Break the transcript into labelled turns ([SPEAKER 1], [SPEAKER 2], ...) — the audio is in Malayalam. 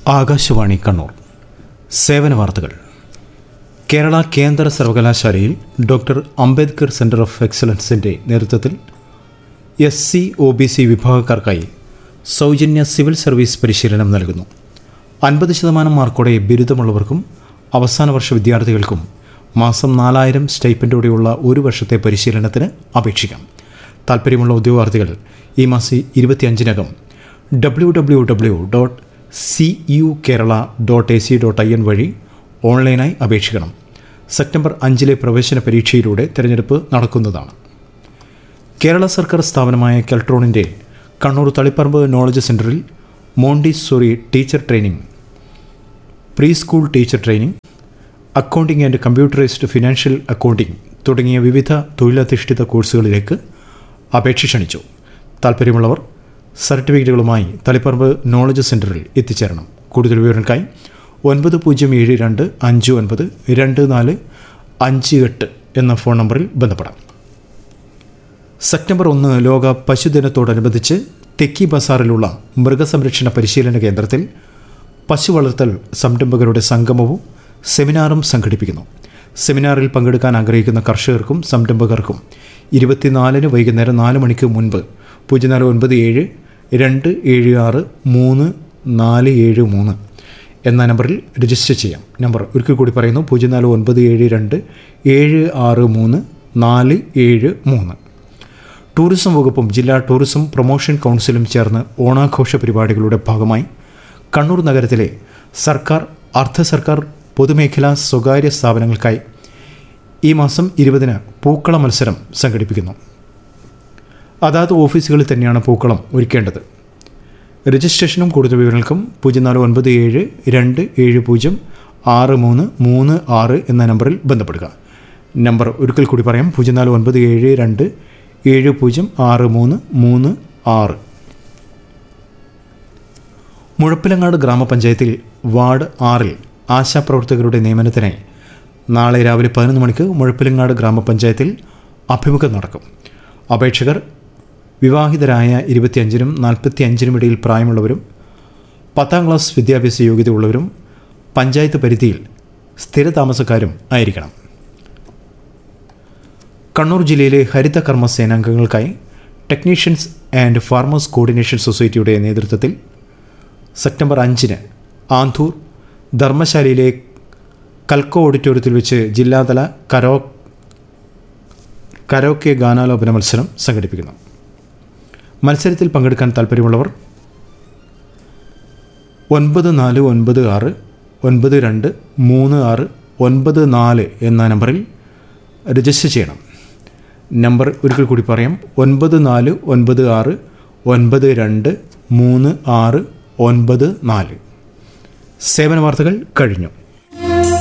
[SPEAKER 1] ആകാശവാണി കണ്ണൂർ സേവന വാർത്തകൾ കേരള കേന്ദ്ര സർവകലാശാലയിൽ ഡോക്ടർ അംബേദ്കർ സെൻറ്റർ ഓഫ് എക്സലൻസിൻ്റെ നേതൃത്വത്തിൽ S C O B C വിഭാഗക്കാർക്കായി സൗജന്യ സിവിൽ സർവീസ് പരിശീലനം നൽകുന്നു അൻപത് ശതമാനം മാർക്കോടെ ബിരുദമുള്ളവർക്കും അവസാന വർഷ വിദ്യാർത്ഥികൾക്കും മാസം നാലായിരം സ്റ്റൈപ്പൻഡോടെയുള്ള ഒരു വർഷത്തെ പരിശീലനത്തിന് അപേക്ഷിക്കാം താൽപ്പര്യമുള്ള ഉദ്യോഗാർത്ഥികൾ ഈ മാസം ഇരുപത്തിയഞ്ചിനകം W W W dot C U Kerala dot A C dot I N വഴി ഓൺലൈനായി അപേക്ഷിക്കണം സെപ്റ്റംബർ അഞ്ചിലെ പ്രവേശന പരീക്ഷയിലൂടെ തിരഞ്ഞെടുപ്പ് നടക്കുന്നതാണ് കേരള സർക്കാർ സ്ഥാപനമായ കെൽട്രോണിൻ്റെ കണ്ണൂർ തളിപ്പറമ്പ് നോളജ് സെൻറ്ററിൽ Montessori teacher training pre school teacher training accounting and computerised financial accounting തുടങ്ങിയ വിവിധ തൊഴിലധിഷ്ഠിത കോഴ്സുകളിലേക്ക് അപേക്ഷ ക്ഷണിച്ചു താൽപ്പര്യമുള്ളവർ സർട്ടിഫിക്കറ്റുകളുമായി തളിപ്പറമ്പ് നോളജ് സെൻറ്ററിൽ എത്തിച്ചേരണം കൂടുതൽ വിവരങ്ങൾക്കായി ഒൻപത് പൂജ്യം ഏഴ് രണ്ട് അഞ്ച് ഒൻപത് രണ്ട് നാല് അഞ്ച് എട്ട് എന്ന ഫോൺ നമ്പറിൽ ബന്ധപ്പെടാം സെപ്റ്റംബർ ഒന്ന് ലോക പശുദിനത്തോടനുബന്ധിച്ച് തെക്കി ബസാറിലുള്ള മൃഗസംരക്ഷണ പരിശീലന കേന്ദ്രത്തിൽ പശു വളർത്തൽ സംരംഭകരുടെ സംഗമവും സെമിനാറും സംഘടിപ്പിക്കുന്നു സെമിനാറിൽ പങ്കെടുക്കാൻ ആഗ്രഹിക്കുന്ന കർഷകർക്കും സംരംഭകർക്കും ഇരുപത്തിനാലിന് വൈകുന്നേരം നാല് മണിക്ക് മുൻപ് പൂജ്യം നാല് ഒൻപത് ഏഴ് രണ്ട് ഏഴ് ആറ് മൂന്ന് നാല് ഏഴ് മൂന്ന് എന്ന നമ്പറിൽ രജിസ്റ്റർ ചെയ്യാം നമ്പർ ഒരിക്കൽ കൂടി പറയുന്നു പൂജ്യം നാല് ഒൻപത് ഏഴ് രണ്ട് ഏഴ് ആറ് മൂന്ന് നാല് ഏഴ് മൂന്ന് ടൂറിസം വകുപ്പും ജില്ലാ ടൂറിസം പ്രൊമോഷൻ കൗൺസിലും ചേർന്ന് ഓണാഘോഷ പരിപാടികളുടെ ഭാഗമായി കണ്ണൂർ നഗരത്തിലെ സർക്കാർ അർദ്ധ സർക്കാർ പൊതുമേഖലാ സ്വകാര്യ സ്ഥാപനങ്ങൾക്കായി ഈ മാസം ഇരുപതിന് പൂക്കള മത്സരം സംഘടിപ്പിക്കുന്നു അതാത് ഓഫീസുകളിൽ തന്നെയാണ് പൂക്കളം ഒരുക്കേണ്ടത് രജിസ്ട്രേഷനും കൂടുതൽ വിവരങ്ങൾക്കും പൂജ്യം നാല് ഒൻപത് ഏഴ് രണ്ട് ഏഴ് പൂജ്യം ആറ് മൂന്ന് മൂന്ന് ആറ് എന്ന നമ്പറിൽ ബന്ധപ്പെടുക നമ്പർ ഒരിക്കൽ കൂടി പറയാം പൂജ്യം നാല് ഒൻപത് ഏഴ് രണ്ട് ഏഴ് പൂജ്യം ആറ് മൂന്ന് മൂന്ന് ആറ് മുഴപ്പിലങ്ങാട് ഗ്രാമപഞ്ചായത്തിൽ വാർഡ് ആറിൽ ആശാപ്രവർത്തകരുടെ നിയമനത്തിനായി നാളെ രാവിലെ പതിനൊന്ന് മണിക്ക് മുഴപ്പിലങ്ങാട് ഗ്രാമപഞ്ചായത്തിൽ അഭിമുഖം നടക്കും അപേക്ഷകർ വിവാഹിതരായ ഇരുപത്തിയഞ്ചിനും നാൽപ്പത്തി അഞ്ചിനും ഇടയിൽ പ്രായമുള്ളവരും പത്താം ക്ലാസ് വിദ്യാഭ്യാസ യോഗ്യതയുള്ളവരും പഞ്ചായത്ത് പരിധിയിൽ സ്ഥിരതാമസക്കാരും ആയിരിക്കണം കണ്ണൂർ ജില്ലയിലെ ഹരിത കർമ്മ സേനാംഗങ്ങൾക്കായി ടെക്നീഷ്യൻസ് ആൻഡ് ഫാർമേഴ്സ് കോർഡിനേഷൻ സൊസൈറ്റിയുടെ നേതൃത്വത്തിൽ സെപ്റ്റംബർ അഞ്ചിന് ആന്തൂർ ധർമ്മശാലയിലെ കൽക്കോ ഓഡിറ്റോറിയത്തിൽ വെച്ച് ജില്ലാതല കരോ കരോക്കെ ഗാനാലോപന മത്സരം സംഘടിപ്പിക്കുന്നു മത്സരത്തിൽ പങ്കെടുക്കാൻ താൽപ്പര്യമുള്ളവർ ഒൻപത് നാല് ഒൻപത് ആറ് ഒൻപത് രണ്ട് മൂന്ന് ആറ് ഒൻപത് നാല് എന്ന നമ്പറിൽ രജിസ്റ്റർ ചെയ്യണം നമ്പർ ഒരിക്കൽ കൂടി പറയാം ഒൻപത് നാല് ഒൻപത് ആറ് ഒൻപത് രണ്ട് മൂന്ന് ആറ് ഒൻപത് നാല് സേവന വാർത്തകൾ കഴിഞ്ഞു